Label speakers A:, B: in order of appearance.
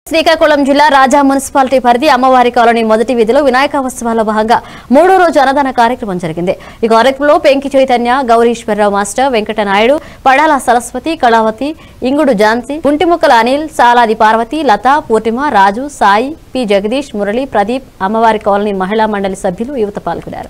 A: శ్రీకాకుళం జిల్లా రాజా మున్సిపాలిటీ పరిధి అమ్మవారి కాలనీ మొదటి వీధిలో వినాయక ఉత్సవాల్లో భాగంగా మూడో రోజు అన్నదాన కార్యక్రమం జరిగింది ఈ కార్యక్రమంలో పెంకి చైతన్య గౌరీశ్వరరావు మాస్టర్ వెంకటనాయుడు పడాల సరస్వతి కళావతి ఇంగుడు ఝాన్సీ కుంటిముక్కల అనిల్ సాలాది పార్వతి లత పూర్ణిమ రాజు సాయి పి జగదీష్ మురళి ప్రదీప్ అమ్మవారి కాలనీ మహిళా మండలి సభ్యులు యువత పాల్గొన్నారు